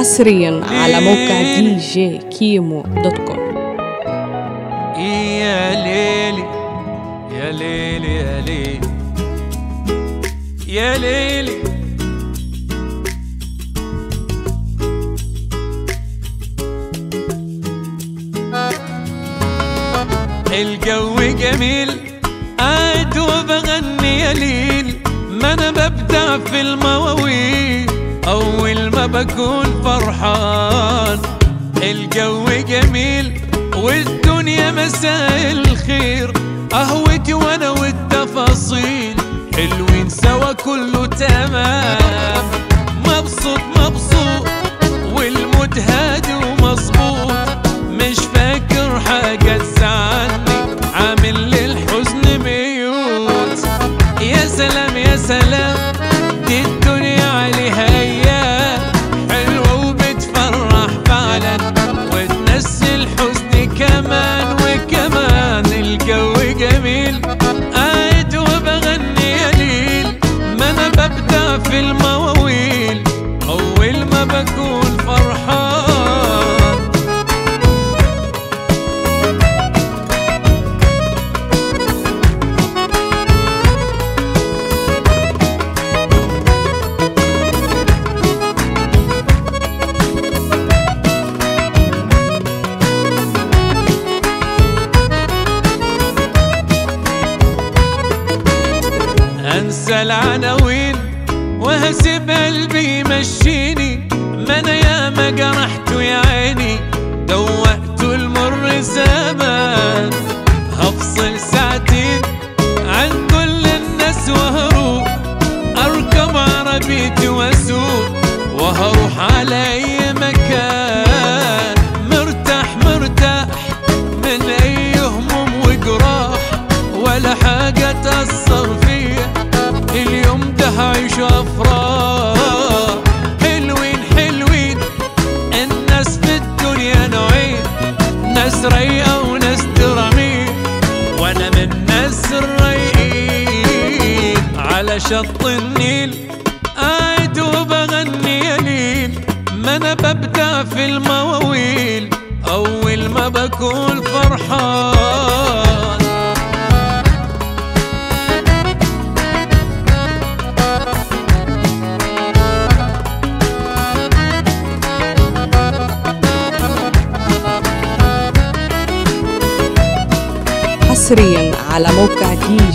حصريا على موقع دي جي كيمو دوت كوم يا ليلي يا ليلي يا ليلي يا ليلي الجو جميل قاعد وبغني يا ليل ما انا ببدع في المواويل اول ما بكون فرحان الجو جميل والدنيا مساء الخير قهوتي وانا والتفاصيل حلوين سوا كله تمام مبسوط مبسوط والمود هادي ومظبوط مش فاكر حاجة تزعلني عامل للحزن ميوت يا سلام يا سلام دي الدنيا عليها ايام حلوة وبتفرح فعلا وتنسي الحزن كمان وكمان الجو جميل قاعد وبغني يا ليل ما انا ببدع في المواويل اول ما بكون فرحان انسى العناوين وهسيب قلبي يمشيني ما انا ياما جرحته يا عيني دوقته المر زمان هفصل ساعتين عن كل الناس وهروح اركب عربيتي واسوق وهروح على اي مكان مرتاح مرتاح من اي هموم وجراح ولا حاجة تأثر فيا اليوم ده هعيش أفراح حلوين حلوين الناس في الدنيا نوعين ناس رايقة وناس ترامين وأنا من الناس الرايقين على شط النيل قاعد وبغني يا ليل ما أنا ببدع في المواويل أول ما بكون فرحان حصريا على موقع دي